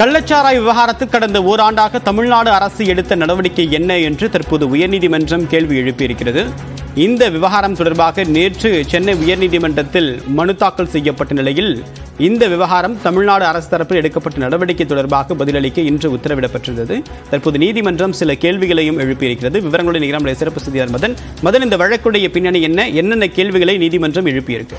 கள்ளச்சாராய விவகாரத்தில் கடந்த ஓராண்டாக தமிழ்நாடு அரசு எடுத்த நடவடிக்கை என்ன என்று தற்போது உயர்நீதிமன்றம் கேள்வி எழுப்பியிருக்கிறது இந்த விவகாரம் தொடர்பாக நேற்று சென்னை உயர்நீதிமன்றத்தில் மனு தாக்கல் செய்யப்பட்ட நிலையில் இந்த விவகாரம் தமிழ்நாடு அரசு தரப்பில் எடுக்கப்பட்ட நடவடிக்கை தொடர்பாக பதிலளிக்க இன்று உத்தரவிடப்பட்டிருந்தது தற்போது நீதிமன்றம் சில கேள்விகளையும் எழுப்பியிருக்கிறது விவரங்களுடன் நிகழ்ச்சிய சிறப்பு செய்தியாளர் மதன் மதன் இந்த வழக்குடைய பின்னணி என்ன என்னென்ன கேள்விகளை நீதிமன்றம் எழுப்பியிருக்கு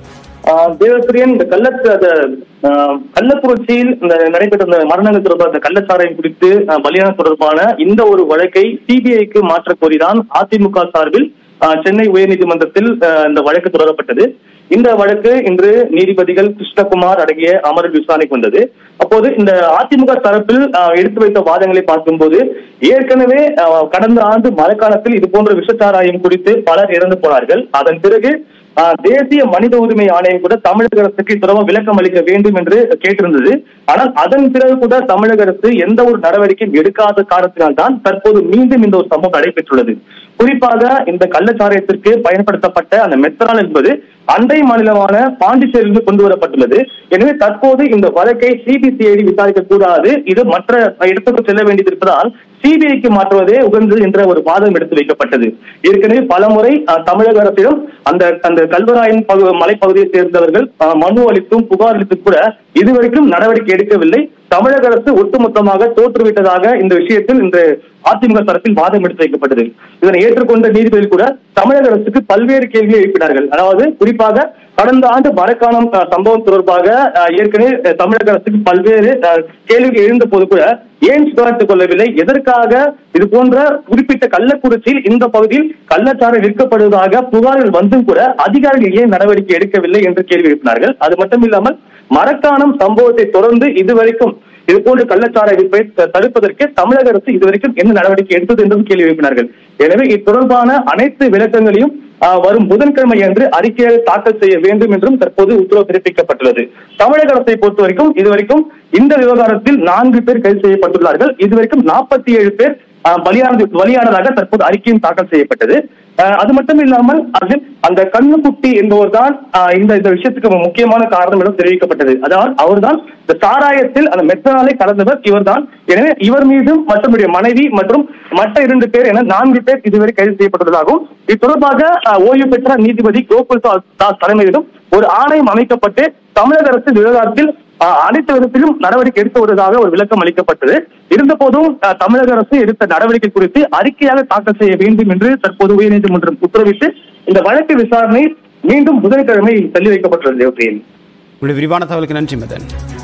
ஆஹ் தேவப்பிரியன் இந்த கள்ளத்து அந்த ஆஹ் கள்ளக்குறிச்சியில் இந்த நடைபெற்ற இந்த மரணங்கள் தொடர்பான இந்த கள்ளச்சாராயம் குறித்து ஆஹ் பலியான தொடர்பான இந்த ஒரு வழக்கை சிபிஐக்கு மாற்ற கோரிதான் அதிமுக சார்பில் ஆஹ் சென்னை உயர்நீதிமன்றத்தில் ஆஹ் இந்த வழக்கு தொடரப்பட்டது இந்த வழக்கு இன்று நீதிபதிகள் கிருஷ்ணகுமார் அடங்கிய அமர்வு விசாரணைக்கு வந்தது அப்போது இந்த அதிமுக தரப்பில் ஆஹ் எடுத்து வைத்த வாதங்களை பார்க்கும்போது ஏற்கனவே ஆஹ் கடந்த ஆண்டு மழைக்காலத்தில் இது போன்ற விஷச்சாராயம் குறித்து பலர் இறந்து போனார்கள் அதன் பிறகு ஆஹ் தேசிய மனித உரிமை ஆணையம் கூட தமிழக அரசுக்கு தொடர்பாக விளக்கம் அளிக்க வேண்டும் என்று கேட்டிருந்தது ஆனால் அதன் பிறகு கூட தமிழக அரசு எந்த ஒரு நடவடிக்கையும் எடுக்காத காரணத்தினால் தான் தற்போது மீண்டும் இந்த ஒரு சம்பவம் நடைபெற்றுள்ளது குறிப்பாக இந்த கள்ளச்சாராயத்திற்கு பயன்படுத்தப்பட்ட அந்த மெத்தனால் என்பது அண்டை மாநிலமான பாண்டிச்சேரியிலிருந்து கொண்டு வரப்பட்டுள்ளது எனவே தற்போது இந்த வழக்கை சிபிசிஐடி விசாரிக்க கூடாது இது மற்ற இடத்துக்கு செல்ல வேண்டியது இருப்பதால் சிபிஐக்கு மாற்றுவதே உகந்தது என்ற ஒரு வாதம் எடுத்து வைக்கப்பட்டது ஏற்கனவே பலமுறை அஹ், தமிழக அரசிடம் அந்த அந்த கல்வராயன் பகு மலைப்பகுதியை சேர்ந்தவர்கள் அஹ், மனு அளித்தும் புகார் அளித்தும் கூட இதுவரைக்கும் நடவடிக்கை எடுக்கவில்லை தமிழக அரசு ஒட்டுமொத்தமாக தோற்றுவிட்டதாக இந்த விஷயத்தில் இன்று அதிமுக தரப்பில் வாதம் எடுத்து வைக்கப்பட்டது இதனை ஏற்றுக்கொண்ட நீதிபதிகள் கூட தமிழக அரசுக்கு பல்வேறு கேள்விகளை எழுப்பினார்கள் அதாவது குறிப்பாக கடந்த ஆண்டு மரக்காணம் அஹ், சம்பவம் தொடர்பாக அஹ், ஏற்கனவே அஹ், தமிழக அரசுக்கு பல்வேறு அஹ், கேள்விகள் எழுந்த போது கூட ஏன் சுதாரித்துக் கொள்ளவில்லை எதற்காக இது போன்ற குறிப்பிட்ட கள்ளக்குறிச்சியில் இந்த பகுதியில் கள்ளச்சாரம் விற்கப்படுவதாக புகார்கள் வந்தும் கூட அதிகாரிகள் ஏன் நடவடிக்கை எடுக்கவில்லை என்று கேள்வி எழுப்பினார்கள் அது மட்டும் இல்லாமல் மரக்காணம் சம்பவத்தை தொடர்ந்து இதுவரைக்கும் இது போன்ற கள்ளச்சார விற்பை த- தடுப்பதற்கு தமிழக அரசு இதுவரைக்கும் என்ன நடவடிக்கை எடுத்தது என்றும் கேள்வி எழுப்பினார்கள் எனவே இது தொடர்பான அனைத்து விளக்கங்களையும் ஆஹ், வரும் புதன்கிழமை அன்று அறிக்கையாக தாக்கல் செய்ய வேண்டும் என்றும் தற்போது உத்தரவு பிறப்பிக்கப்பட்டுள்ளது தமிழக அரசை பொறுத்த வரைக்கும் இதுவரைக்கும் இந்த விவகாரத்தில் நான்கு பேர் கைது செய்யப்பட்டுள்ளார்கள் இதுவரைக்கும் நாற்பத்தி ஏழு பேர் ஆஹ், பலியானது பலியானதாக தற்போது அறிக்கையும் தாக்கல் செய்யப்பட்டது ஆஹ், அது மட்டும் இல்லாமல் அதில் அந்த கண்ணுக்குட்டி என்பவர் தான் இந்த இந்த விஷயத்துக்கு முக்கியமான காரணம் என தெரிவிக்கப்பட்டது அதாவது அவர்தான் இந்த சாராயத்தில் அந்த மெத்தனாலை கலந்தவர் இவர்தான் எனவே இவர் மீதும் மற்றவருடைய மனைவி மற்றும் மற்ற இரண்டு பேர் என நான்கு பேர் இதுவரை கைது செய்யப்பட்டுள்ளதாகவும் இது தொடர்பாக ஆஹ், ஓய்வு பெற்ற நீதிபதி கோகுல் தாஸ் தாஸ் தலைமையிலும் ஒரு ஆணையம் அமைக்கப்பட்டு தமிழக அரசு இந்த விவகாரத்தில் ஆஹ், அனைத்து விதத்திலும் நடவடிக்கை எடுத்து வருவதாக ஒரு விளக்கம் அளிக்கப்பட்டது இருந்த போதும் ஆஹ், தமிழக அரசு எடுத்த நடவடிக்கை குறித்து அறிக்கையாக தாக்கல் செய்ய வேண்டும் என்று தற்போது உயர்நீதிமன்றம் உத்தரவிட்டு இந்த வழக்கு விசாரணை மீண்டும் புதன்கிழமை தள்ளி வைக்கப்பட்டுள்ளது தேவப்பிரியன் உங்களுடைய விரிவான தகவலுக்கு நன்றி மதன்